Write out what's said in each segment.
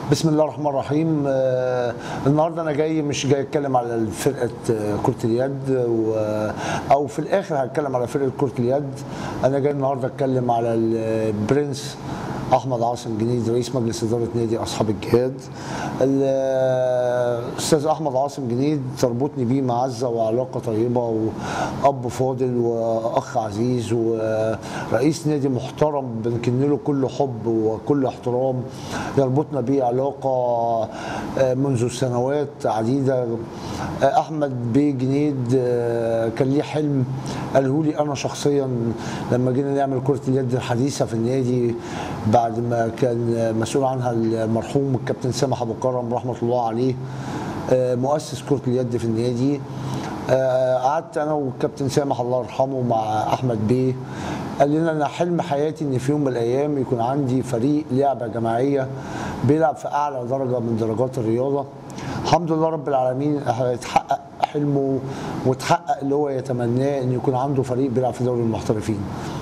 بسم الله الرحمن الرحيم آه، النهارده انا جاي مش جاي اتكلم على فرقه آه، كره اليد و- او في الاخر هتكلم على فرقه كره اليد انا جاي النهارده اتكلم على البرنس احمد عاصم جنيد رئيس مجلس اداره نادي اصحاب الجهاد الاستاذ احمد عاصم جنيد تربطني بيه معزه وعلاقه طيبه واب فاضل واخ عزيز ورئيس نادي محترم بنكن له كل حب وكل احترام يربطنا بيه علاقه آه، منذ سنوات عديده آه، احمد بيه جنيد آه، كان ليه حلم قاله لي انا شخصيا لما جينا نعمل كره اليد الحديثه في النادي بعد ما كان مسؤول عنها المرحوم الكابتن سامح ابو كرم رحمه الله عليه آه، مؤسس كره اليد في النادي آه، قعدت انا والكابتن سامح الله يرحمه مع احمد بيه قال لنا انا حلم حياتي ان في يوم من الايام يكون عندي فريق لعبه جماعيه بيلعب في اعلى درجه من درجات الرياضه الحمد لله رب العالمين اتحقق حلمه وتحقق اللي هو يتمناه ان يكون عنده فريق بيلعب في دوري المحترفين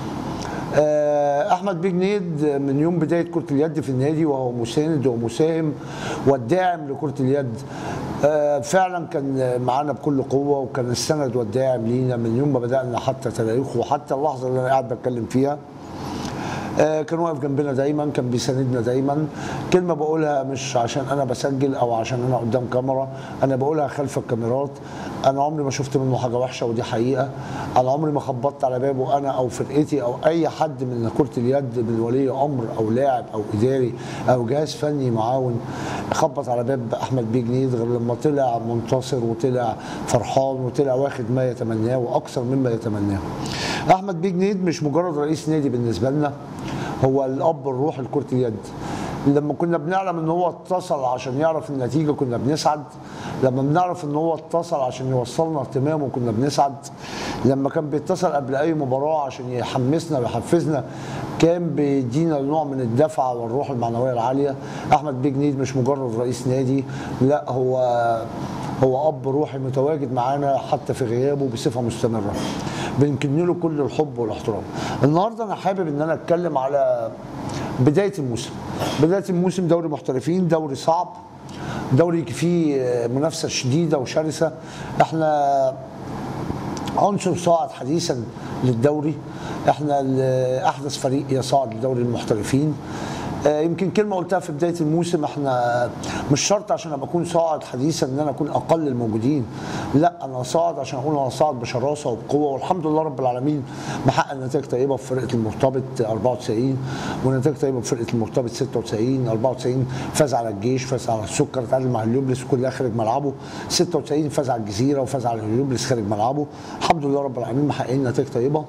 آه، احمد بيه جنيد من يوم بدايه كره اليد في النادي وهو مساند ومساهم والداعم لكره اليد آه، فعلا كان معانا بكل قوه وكان السند والداعم لينا من يوم ما بدانا حتى تاريخه وحتى اللحظه اللي انا قاعد بتكلم فيها آه، كان واقف جنبنا دايما كان بيساندنا دايما كلمه بقولها مش عشان انا بسجل او عشان انا قدام كاميرا انا بقولها خلف الكاميرات انا عمري ما شفت منه حاجه وحشه ودي حقيقه انا عمري ما خبطت على بابه انا او فرقتي او اي حد من كره اليد من ولي امر او لاعب او اداري او جهاز فني معاون خبط على باب احمد بيه جنيد غير لما طلع منتصر وطلع فرحان وطلع واخد ما يتمناه واكثر مما يتمناه احمد بيه جنيد مش مجرد رئيس نادي بالنسبه لنا هو الاب الروحي لكره اليد لما كنا بنعلم ان هو اتصل عشان يعرف النتيجه كنا بنسعد لما بنعرف ان هو اتصل عشان يوصلنا اهتمامه كنا بنسعد لما كان بيتصل قبل اي مباراه عشان يحمسنا ويحفزنا كان بيدينا نوع من الدفعه والروح المعنويه العاليه احمد بيه جنيد مش مجرد رئيس نادي لا هو هو اب روحي متواجد معانا حتى في غيابه بصفه مستمره بنكن له كل الحب والاحترام النهارده انا حابب ان انا اتكلم على بدايه الموسم بدايه الموسم دوري محترفين دوري صعب دوري فيه منافسه شديده وشرسه احنا عنصر صاعد حديثا للدوري احنا ال- احدث فريق يصعد لدوري المحترفين آه، يمكن كلمه قلتها في بدايه الموسم احنا مش شرط عشان ابقى اكون صاعد حديثا ان انا اكون اقل الموجودين لا انا صاعد عشان اقول انا صاعد بشراسه وبقوه والحمد لله رب العالمين محقق نتائج طيبه في فرقه المرتبط 94 ونتائج طيبه في فرقه المرتبط 96 94 فاز على الجيش فاز على السكر تعادل مع اليوبلس كلها خارج ملعبه 96 فاز على الجزيره وفاز على اليوبلس خارج ملعبه الحمد لله رب العالمين محققين نتائج طيبه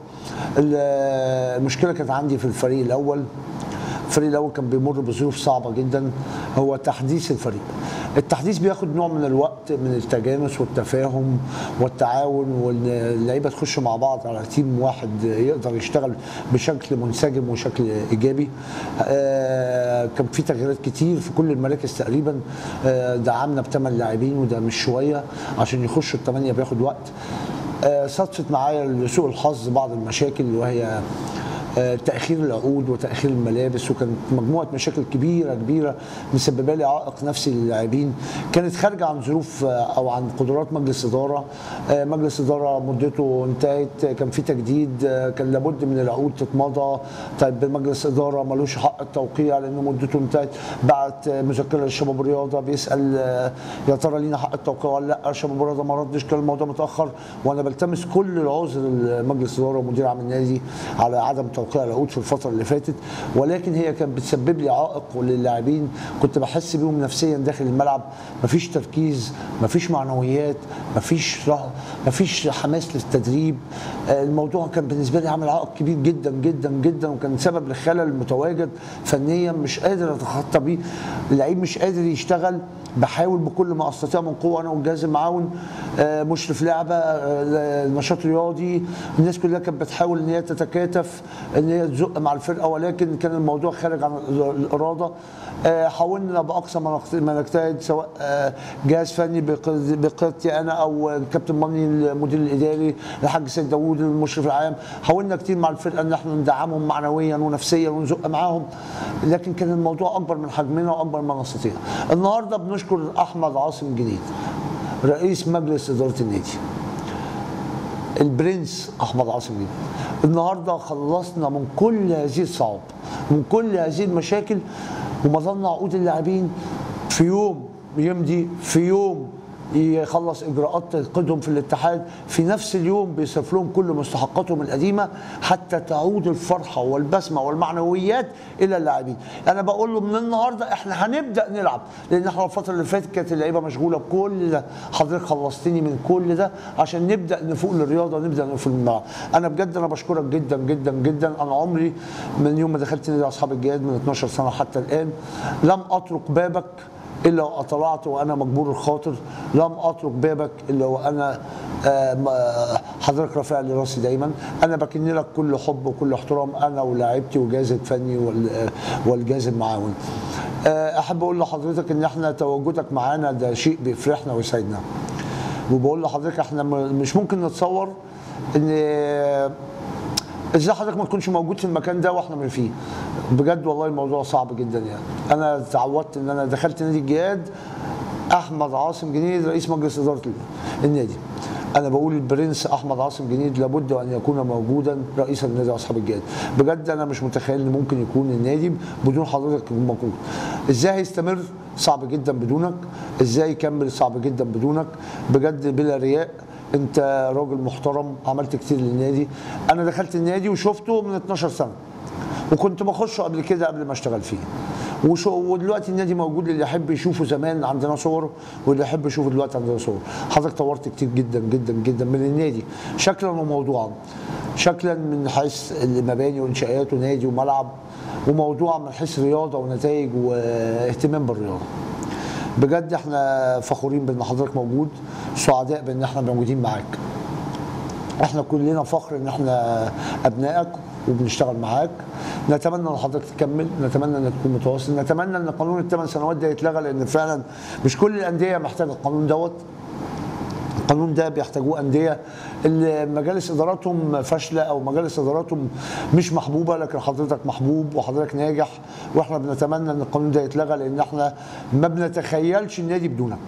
ال- المشكله كانت عندي في الفريق الاول الفريق الاول كان بيمر بظروف صعبه جدا هو تحديث الفريق التحديث بياخد نوع من الوقت من التجانس والتفاهم والتعاون وان اللعيبه تخش مع بعض على تيم واحد يقدر يشتغل بشكل منسجم وشكل ايجابي آه، كان في تغييرات كتير في كل المراكز تقريبا آه، دعمنا بثمان لاعبين وده مش شويه عشان يخشوا الثمانيه بياخد وقت آه، صدفت معايا لسوء الحظ بعض المشاكل وهي آه، تاخير العقود وتاخير الملابس وكانت مجموعه مشاكل كبيره كبيره مسببه لي عائق نفسي للاعبين كانت خارجه عن ظروف آه، او عن قدرات مجلس اداره آه، مجلس اداره مدته انتهت آه، كان في تجديد آه، كان لابد من العقود تتمضى طيب مجلس اداره ملوش حق التوقيع لانه مدته انتهت بعت آه، مذكره للشباب الرياضه بيسال آه، يا ترى لينا حق التوقيع ولا لا شباب الرياضه ما ردش كان الموضوع متاخر وانا بلتمس كل العذر لمجلس الاداره ومدير عام النادي على عدم توقيع العقود في الفتره اللي فاتت ولكن هي كانت بتسبب لي عائق للاعبين كنت بحس بيهم نفسيا داخل الملعب مفيش تركيز مفيش معنويات مفيش رع- مفيش حماس للتدريب آه، الموضوع كان بالنسبه لي عامل عائق كبير جدا جدا جدا وكان سبب لخلل متواجد فنيا مش قادر اتخطى بيه اللعيب مش قادر يشتغل بحاول بكل ما استطيع من قوه انا والجهاز المعاون آه، مشرف لعبه آه، نشاط رياضي الناس كلها كانت بتحاول ان هي تتكاتف ان هي تزق مع الفرقه ولكن كان الموضوع خارج عن الاراده آه، حاولنا باقصى ما نقت- ما نجتهد سواء آه، جهاز فني بقيادة- بقيادتي انا او الكابتن ماني المدير الاداري الحاج سيد داوود المشرف العام حاولنا كتير مع الفرقه ان احنا ندعمهم معنويا ونفسيا ونزق معاهم لكن كان الموضوع اكبر من حجمنا واكبر ما نستطيع النهارده بنشكر احمد عاصم جديد رئيس مجلس اداره النادي البرنس احمد عاصم جدا النهارده خلصنا من كل هذه الصعاب من كل هذه المشاكل ومظلنا عقود اللاعبين في يوم يمضي في يوم يخلص اجراءات تنقيدهم في الاتحاد في نفس اليوم بيصرف لهم كل مستحقاتهم القديمه حتى تعود الفرحه والبسمه والمعنويات الى اللاعبين انا بقول له من النهارده احنا هنبدا نلعب لان احنا الفتره اللي فاتت كانت اللعيبه مشغوله بكل ده حضرتك خلصتني من كل ده عشان نبدا نفوق للرياضه نبدا نفوق للملعب انا بجد انا بشكرك جدا جدا جدا انا عمري من يوم ما دخلت نادي اصحاب الجهاد من 12 سنه حتى الان لم اطرق بابك الا واطلعت وانا مجبور الخاطر لم اترك بابك الا وانا آه، ما- حضرتك رافع لي راسي دايما انا بكن لك كل حب وكل احترام انا ولاعيبتي وجهاز الفني وال- آه، والجهاز المعاون آه، احب اقول لحضرتك ان احنا تواجدك معانا ده شيء بيفرحنا ويسعدنا وبقول لحضرتك احنا م- مش ممكن نتصور ان ازاي حضرتك ما تكونش موجود في المكان ده واحنا من فيه بجد والله الموضوع صعب جدا يعني انا تعودت ان انا دخلت نادي الجهاد احمد عاصم جنيد رئيس مجلس اداره النادي انا بقول البرنس احمد عاصم جنيد لابد ان يكون موجودا رئيسا لنادي اصحاب الجهاد بجد انا مش متخيل ان ممكن يكون النادي بدون حضرتك يكون موجود ازاي هيستمر صعب جدا بدونك ازاي يكمل صعب جدا بدونك بجد بلا رياء انت راجل محترم عملت كتير للنادي انا دخلت النادي وشفته من 12 سنه وكنت بخشه قبل كده قبل ما اشتغل فيه وشو ودلوقتي النادي موجود اللي يحب يشوفه زمان عندنا صور واللي يحب يشوفه دلوقتي عندنا صور حضرتك طورت كتير جدا جدا جدا من النادي شكلا وموضوعا شكلا من حيث المباني وانشاءات ونادي وملعب وموضوعا من حيث رياضه ونتائج واهتمام بالرياضه بجد احنا فخورين بان حضرتك موجود سعداء بان احنا موجودين معاك احنا كلنا فخر ان احنا ابنائك وبنشتغل معاك نتمنى ان حضرتك تكمل نتمنى انك تكون متواصل نتمنى ان قانون الثمان سنوات ده يتلغى لان فعلا مش كل الانديه محتاجه القانون دوت القانون ده بيحتاجوه انديه اللي مجالس اداراتهم فاشله او مجالس اداراتهم مش محبوبه لكن حضرتك محبوب وحضرتك ناجح واحنا بنتمنى ان القانون ده يتلغى لان احنا ما بنتخيلش النادي بدونك.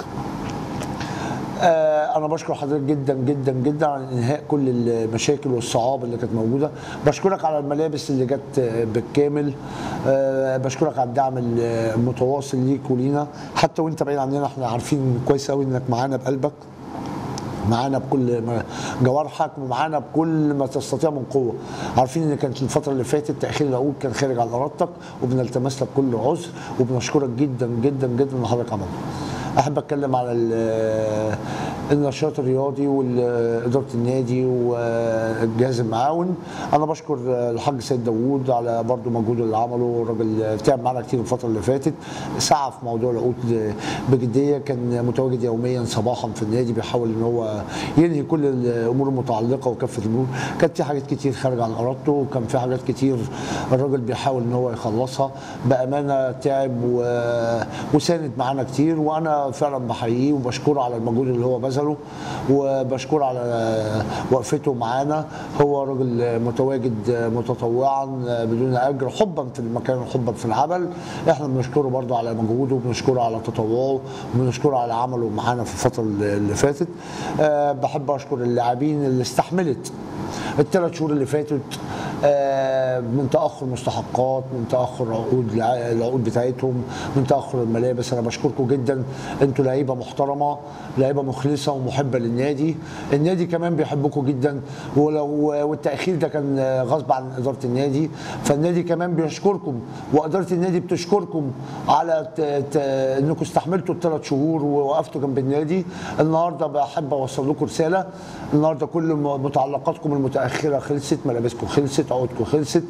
آه، انا بشكر حضرتك جدا جدا جدا على انهاء كل المشاكل والصعاب اللي كانت موجوده بشكرك على الملابس اللي جت آه، بالكامل آه، بشكرك على الدعم المتواصل ليك ولينا حتى وانت بعيد عننا احنا عارفين كويس قوي انك معانا بقلبك معانا بكل ما- جوارحك ومعانا بكل ما تستطيع من قوه عارفين ان كانت الفتره اللي فاتت تاخير العقود كان خارج عن ارادتك وبنلتمس لك كل عذر وبنشكرك جدا جدا جدا ان حضرتك عملته احب اتكلم على ال- النشاط الرياضي واداره النادي والجهاز المعاون انا بشكر الحاج سيد داوود على برضو مجهوده اللي عمله الراجل تعب معانا كتير الفتره اللي فاتت سعى في موضوع العقود بجديه كان متواجد يوميا صباحا في النادي بيحاول ان هو ينهي كل الامور المتعلقه وكافه الامور كانت في حاجات كتير خارجه عن ارادته وكان في حاجات كتير الراجل بيحاول ان هو يخلصها بامانه تعب و... وساند معانا كتير وانا فعلا بحييه وبشكره على المجهود اللي هو بذله وبشكره على وقفته معانا هو راجل متواجد متطوعا بدون اجر حبا في المكان وحبا في العمل احنا بنشكره برضه على مجهوده وبنشكره على تطوعه وبنشكره على عمله معانا في الفتره اللي فاتت أه بحب اشكر اللاعبين اللي استحملت الثلاث شهور اللي فاتت آه، من تاخر مستحقات من تاخر عقود الع- العقود بتاعتهم من تاخر الملابس انا بشكركم جدا انتوا لعيبه محترمه لعيبه مخلصه ومحبه للنادي النادي كمان بيحبكم جدا ولو والتاخير ده كان آه، غصب عن اداره النادي فالنادي كمان بيشكركم واداره النادي بتشكركم على ت- ت- انكم استحملتوا الثلاث شهور ووقفتوا جنب النادي النهارده بحب اوصل لكم رساله النهارده كل م- متعلقاتكم المتاخره خلصت ملابسكم خلصت عقودكم خلصت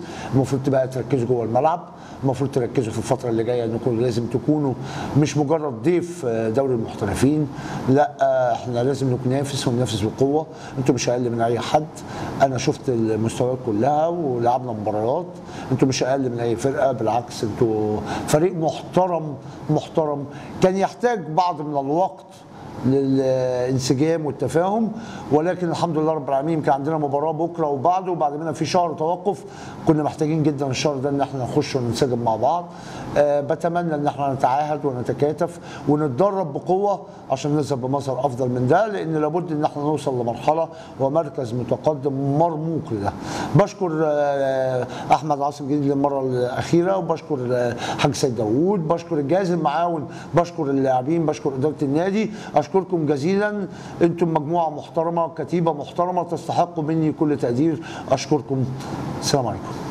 المفروض تبقى تركزوا جوه الملعب المفروض تركزوا في الفتره اللي جايه انكم لازم تكونوا مش مجرد ضيف آه، دوري المحترفين لا آه، احنا لازم ننافس وننافس بقوه انتوا مش اقل من اي حد انا شفت المستويات كلها ولعبنا مباريات انتوا مش اقل من اي فرقه بالعكس انتوا فريق محترم محترم كان يحتاج بعض من الوقت للانسجام والتفاهم ولكن الحمد لله رب العالمين كان عندنا مباراه بكره وبعده وبعد منها في شهر توقف كنا محتاجين جدا الشهر ده ان احنا نخش وننسجم مع بعض أه بتمنى ان احنا نتعاهد ونتكاتف ونتدرب بقوه عشان نذهب بمظهر افضل من ده لان لابد ان احنا نوصل لمرحله ومركز متقدم مرموق لده بشكر أه احمد عاصم جديد للمره الاخيره وبشكر أه حاج سيد داوود بشكر الجهاز المعاون بشكر اللاعبين بشكر اداره النادي اشكركم جزيلا انتم مجموعه محترمه كتيبه محترمه تستحقوا مني كل تقدير اشكركم السلام عليكم